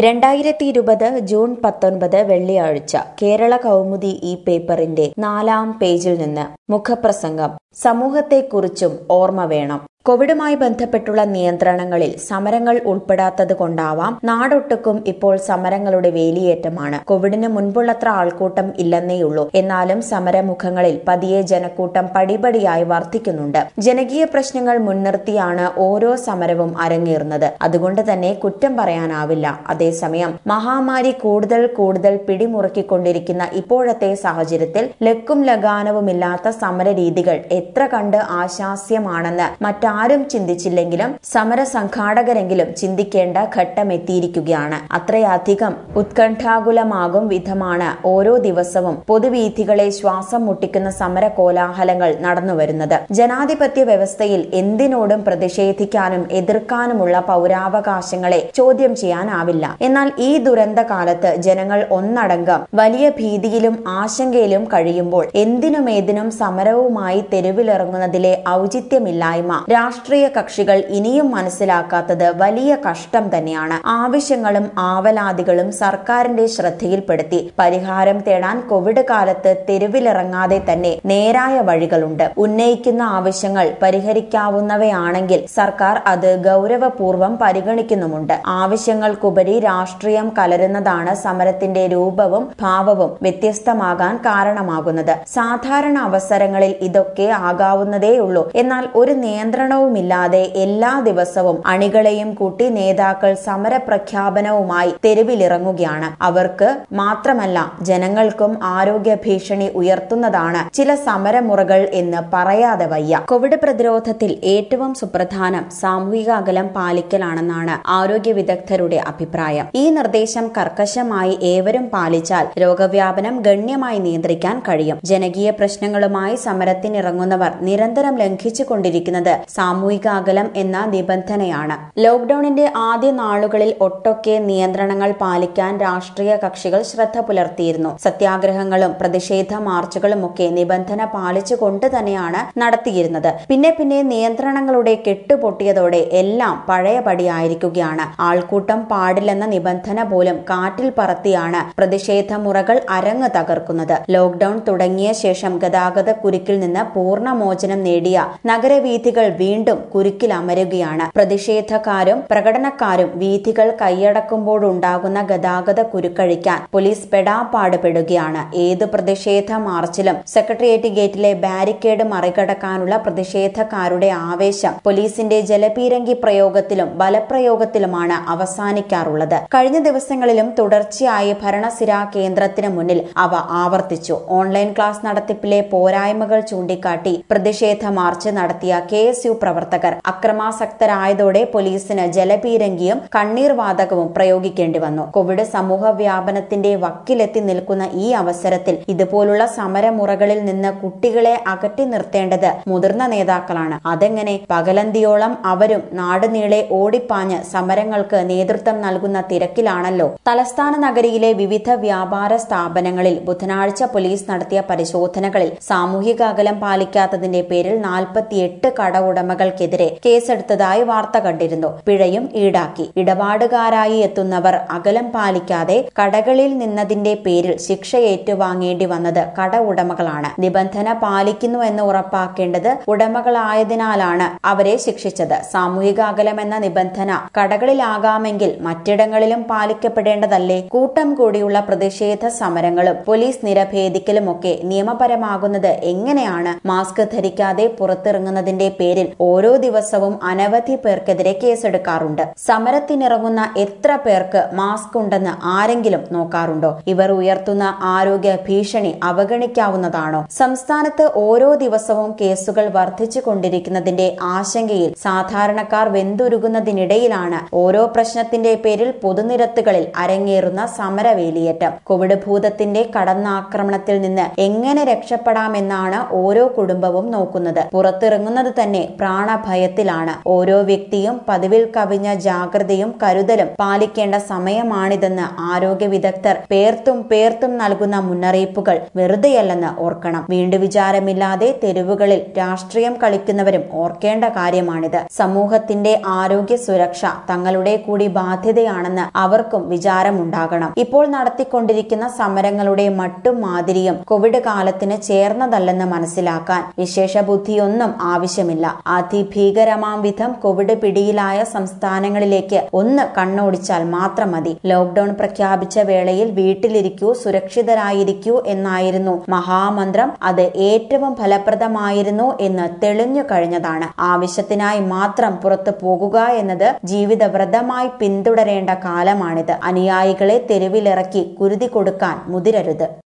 രണ്ടായിരത്തി ഇരുപത് ജൂൺ പത്തൊൻപത് വെള്ളിയാഴ്ച കേരള കൗമുദി ഈ പേപ്പറിന്റെ നാലാം പേജിൽ നിന്ന് മുഖപ്രസംഗം സമൂഹത്തെക്കുറിച്ചും ഓർമ്മ വേണം കോവിഡുമായി ബന്ധപ്പെട്ടുള്ള നിയന്ത്രണങ്ങളിൽ സമരങ്ങൾ ഉൾപ്പെടാത്തത് കൊണ്ടാവാം നാടൊട്ടുക്കും ഇപ്പോൾ സമരങ്ങളുടെ വേലിയേറ്റമാണ് കോവിഡിന് മുൻപുള്ളത്ര ആൾക്കൂട്ടം ഇല്ലെന്നേയുള്ളൂ എന്നാലും സമരമുഖങ്ങളിൽ പതിയെ ജനക്കൂട്ടം പടിപടിയായി വർദ്ധിക്കുന്നുണ്ട് ജനകീയ പ്രശ്നങ്ങൾ മുൻനിർത്തിയാണ് ഓരോ സമരവും അരങ്ങേറുന്നത് അതുകൊണ്ട് തന്നെ കുറ്റം പറയാനാവില്ല അതേസമയം മഹാമാരി കൂടുതൽ കൂടുതൽ പിടിമുറുക്കിക്കൊണ്ടിരിക്കുന്ന ഇപ്പോഴത്തെ സാഹചര്യത്തിൽ ലക്കും ലഗാനവുമില്ലാത്ത സമരരീതികൾ എത്ര കണ്ട് ആശാസ്യമാണെന്ന് മറ്റാരും ചിന്തിച്ചില്ലെങ്കിലും സമര സംഘാടകരെങ്കിലും ചിന്തിക്കേണ്ട ഘട്ടമെത്തിയിരിക്കുകയാണ് അത്രയധികം ഉത്കണ്ഠാകുലമാകും വിധമാണ് ഓരോ ദിവസവും പൊതുവീഥികളെ ശ്വാസം മുട്ടിക്കുന്ന സമര കോലാഹലങ്ങൾ നടന്നുവരുന്നത് ജനാധിപത്യ വ്യവസ്ഥയിൽ എന്തിനോടും പ്രതിഷേധിക്കാനും എതിർക്കാനുമുള്ള പൗരാവകാശങ്ങളെ ചോദ്യം ചെയ്യാനാവില്ല എന്നാൽ ഈ ദുരന്ത കാലത്ത് ജനങ്ങൾ ഒന്നടങ്കം വലിയ ഭീതിയിലും ആശങ്കയിലും കഴിയുമ്പോൾ എന്തിനും ഏതിനും സമരവുമായി തെരുവിലിറങ്ങുന്നതിലെ ഔചിത്യമില്ലായ്മ രാഷ്ട്രീയ കക്ഷികൾ ഇനിയും മനസ്സിലാക്കാത്തത് വലിയ കഷ്ടം തന്നെയാണ് ആവശ്യങ്ങളും ആവലാതികളും സർക്കാരിന്റെ ശ്രദ്ധയിൽപ്പെടുത്തി പരിഹാരം തേടാൻ കോവിഡ് കാലത്ത് തെരുവിലിറങ്ങാതെ തന്നെ നേരായ വഴികളുണ്ട് ഉന്നയിക്കുന്ന ആവശ്യങ്ങൾ പരിഹരിക്കാവുന്നവയാണെങ്കിൽ സർക്കാർ അത് ഗൗരവപൂർവ്വം പരിഗണിക്കുന്നുമുണ്ട് ആവശ്യങ്ങൾക്കുപരി രാഷ്ട്രീയം കലരുന്നതാണ് സമരത്തിന്റെ രൂപവും ഭാവവും വ്യത്യസ്തമാകാൻ കാരണമാകുന്നത് സാധാരണ അവസരങ്ങളിൽ ഇതൊക്കെ ആകാവുന്നതേയുള്ളൂ എന്നാൽ ഒരു നിയന്ത്രണവുമില്ലാതെ എല്ലാ ദിവസവും അണികളെയും കൂട്ടി നേതാക്കൾ സമര പ്രഖ്യാപനവുമായി തെരുവിലിറങ്ങുകയാണ് അവർക്ക് മാത്രമല്ല ജനങ്ങൾക്കും ആരോഗ്യ ഭീഷണി ഉയർത്തുന്നതാണ് ചില സമരമുറകൾ എന്ന് പറയാതെ വയ്യ കോവിഡ് പ്രതിരോധത്തിൽ ഏറ്റവും സുപ്രധാനം സാമൂഹിക അകലം പാലിക്കലാണെന്നാണ് ആരോഗ്യ വിദഗ്ധരുടെ അഭിപ്രായം ഈ നിർദ്ദേശം കർക്കശമായി ഏവരും പാലിച്ചാൽ രോഗവ്യാപനം ഗണ്യമായി നിയന്ത്രിക്കാൻ കഴിയും ജനകീയ പ്രശ്നങ്ങളുമായി സമരത്തിനിറങ്ങുന്നവർ നിരന്തരം ലംഘിച്ചുകൊണ്ടിരിക്കുന്നത് സാമൂഹിക അകലം എന്ന നിബന്ധനയാണ് ലോക്ഡൌണിന്റെ ആദ്യ നാളുകളിൽ ഒട്ടൊക്കെ നിയന്ത്രണങ്ങൾ പാലിക്കാൻ രാഷ്ട്രീയ കക്ഷികൾ ശ്രദ്ധ പുലർത്തിയിരുന്നു സത്യാഗ്രഹങ്ങളും പ്രതിഷേധ മാർച്ചുകളുമൊക്കെ നിബന്ധന പാലിച്ചുകൊണ്ട് തന്നെയാണ് നടത്തിയിരുന്നത് പിന്നെ പിന്നെ നിയന്ത്രണങ്ങളുടെ കെട്ടുപൊട്ടിയതോടെ എല്ലാം പഴയപടിയായിരിക്കുകയാണ് ആൾക്കൂട്ടം പാടില്ലെന്ന നിബന്ധന പോലും കാറ്റിൽ പറത്തിയാണ് പ്രതിഷേധ മുറകൾ അരങ്ങ് തകർക്കുന്നത് ലോക്ഡൌൺ തുടങ്ങിയ ശേഷം ഗതാഗത കുരുക്കിൽ നിന്ന് പൂർണ്ണമോചനം നേടിയ നഗരവീഥികൾ വീണ്ടും കുരുക്കിലമരുകയാണ് പ്രതിഷേധക്കാരും പ്രകടനക്കാരും വീഥികൾ കൈയടക്കുമ്പോഴുണ്ടാകുന്ന ഗതാഗത കുരുക്കഴിക്കാൻ പോലീസ് പെടാപ്പാട് പെടുകയാണ് ഏതു പ്രതിഷേധ മാർച്ചിലും സെക്രട്ടേറിയറ്റ് ഗേറ്റിലെ ബാരിക്കേഡ് മറികടക്കാനുള്ള പ്രതിഷേധക്കാരുടെ ആവേശം പോലീസിന്റെ ജലപീരങ്കി പ്രയോഗത്തിലും ബലപ്രയോഗത്തിലുമാണ് അവസാനിക്കാറുള്ളത് കഴിഞ്ഞ ദിവസങ്ങളിലും തുടർച്ചയായി ഭരണസിരാ കേന്ദ്രത്തിന് മുന്നിൽ അവ ആവർത്തിച്ചു ഓൺലൈൻ ക്ലാസ് നടത്തിപ്പിലെ പോരായ്മകൾ ചൂണ്ടിക്കാട്ടി പ്രതിഷേധ മാർച്ച് നടത്തിയ കെ എസ് യു പ്രവർത്തകർ അക്രമാസക്തരായതോടെ പോലീസിന് ജലപീരങ്കിയും കണ്ണീർ വാതകവും പ്രയോഗിക്കേണ്ടി വന്നു കോവിഡ് സമൂഹ വ്യാപനത്തിന്റെ വക്കിലെത്തി നിൽക്കുന്ന ഈ അവസരത്തിൽ ഇതുപോലുള്ള സമരമുറകളിൽ നിന്ന് കുട്ടികളെ അകറ്റി നിർത്തേണ്ടത് മുതിർന്ന നേതാക്കളാണ് അതെങ്ങനെ പകലന്തിയോളം അവരും നാടുനീളെ ഓടിപ്പാഞ്ഞ് സമരങ്ങൾക്ക് നേതൃത്വം നൽകുന്ന തിരക്കിലാണല്ലോ തലസ്ഥാന നഗരിയിലെ വിവിധ വ്യാപാര സ്ഥാപനങ്ങളിൽ ബുധനാഴ്ച പോലീസ് നടത്തിയ പരിശോധനകളിൽ സാമൂഹിക അകലം പാലിക്കാത്തതിന്റെ പേരിൽ നാൽപ്പത്തിയെട്ട് കട ഉടമകൾക്കെതിരെ കേസെടുത്തതായി വാർത്ത കണ്ടിരുന്നു പിഴയും ഈടാക്കി ഇടപാടുകാരായി എത്തുന്നവർ അകലം പാലിക്കാതെ കടകളിൽ നിന്നതിന്റെ പേരിൽ ശിക്ഷ ഏറ്റുവാങ്ങേണ്ടി വന്നത് കട ഉടമകളാണ് നിബന്ധന പാലിക്കുന്നു എന്ന് ഉറപ്പാക്കേണ്ടത് ഉടമകളായതിനാലാണ് അവരെ ശിക്ഷിച്ചത് സാമൂഹിക അകലം എന്ന നിബന്ധന കടകളിലാകാമെങ്കിൽ മറ്റിടങ്ങളിലും പാലിക്കപ്പെടേണ്ടതല്ലേ കൂട്ടം കൂടിയുള്ള പ്രതിഷേധ സമരങ്ങളും പോലീസ് നിരഭേദിക്കലുമൊക്കെ നിയമപരമാകുന്നത് എങ്ങനെയാണ് മാസ്ക് ധരിക്കാതെ പുറത്തിറങ്ങുന്നതിന്റെ പേരിൽ ഓരോ ദിവസവും അനവധി പേർക്കെതിരെ കേസെടുക്കാറുണ്ട് സമരത്തിനിറങ്ങുന്ന എത്ര പേർക്ക് മാസ്ക് ഉണ്ടെന്ന് ആരെങ്കിലും നോക്കാറുണ്ടോ ഇവർ ഉയർത്തുന്ന ആരോഗ്യ ഭീഷണി അവഗണിക്കാവുന്നതാണോ സംസ്ഥാനത്ത് ഓരോ ദിവസവും കേസുകൾ വർദ്ധിച്ചു കൊണ്ടിരിക്കുന്നതിന്റെ ആശങ്കയിൽ സാധാരണക്കാർ വെന്തുരുകുന്നതിനിടയിലാണ് ഓരോ പ്രശ്നത്തിന്റെ പേരിൽ പൊതുനിരത്തുകളിൽ അരങ്ങേറുന്ന സമരവേലിയേറ്റം കോവിഡ് ഭൂതത്തിന്റെ കടന്നാക്രമണത്തിൽ നിന്ന് എങ്ങനെ രക്ഷപ്പെടാമെന്നാണ് ഓരോ കുടുംബവും നോക്കുന്നത് പുറത്തിറങ്ങുന്നത് തന്നെ പ്രാണഭയത്തിലാണ് ഓരോ വ്യക്തിയും പതിവിൽ കവിഞ്ഞ ജാഗ്രതയും കരുതലും പാലിക്കേണ്ട സമയമാണിതെന്ന് ആരോഗ്യ വിദഗ്ധർ പേർത്തും പേർത്തും നൽകുന്ന മുന്നറിയിപ്പുകൾ വെറുതെയല്ലെന്ന് ഓർക്കണം വീണ്ടു വിചാരമില്ലാതെ തെരുവുകളിൽ രാഷ്ട്രീയം കളിക്കുന്നവരും ഓർക്കേണ്ട കാര്യമാണിത് സമൂഹത്തിന്റെ ആരോഗ്യ സുരക്ഷ തങ്ങളുടെ കൂടി ബാധ്യതയാണെന്ന് അവർക്കും വിചാരമുണ്ടാകണം ഇപ്പോൾ നടത്തിക്കൊണ്ടിരിക്കുന്ന സമരങ്ങളുടെ മട്ടും മാതിരിയും കോവിഡ് കാലത്തിന് ചേർന്നതല്ലെന്ന് മനസ്സിലാക്കാൻ വിശേഷ ബുദ്ധിയൊന്നും ആവശ്യമില്ല അതിഭീകരമാം വിധം കോവിഡ് പിടിയിലായ സംസ്ഥാനങ്ങളിലേക്ക് ഒന്ന് കണ്ണോടിച്ചാൽ മാത്രം മതി ലോക്ഡൌൺ പ്രഖ്യാപിച്ച വേളയിൽ വീട്ടിലിരിക്കൂ സുരക്ഷിതരായിരിക്കൂ എന്നായിരുന്നു മഹാമന്ത്രം അത് ഏറ്റവും ഫലപ്രദമായിരുന്നു എന്ന് തെളിഞ്ഞു കഴിഞ്ഞതാണ് ആവശ്യത്തിനായി മാത്രം പുറത്തു പോകുക എന്നത് ജീവിതവ്രതമായി പിന്തുടരേണ്ട കാലമാണിത് അനുയായികളെ തെരുവിലിറക്കി കുരുതി കൊടുക്കാൻ മുതിരരുത്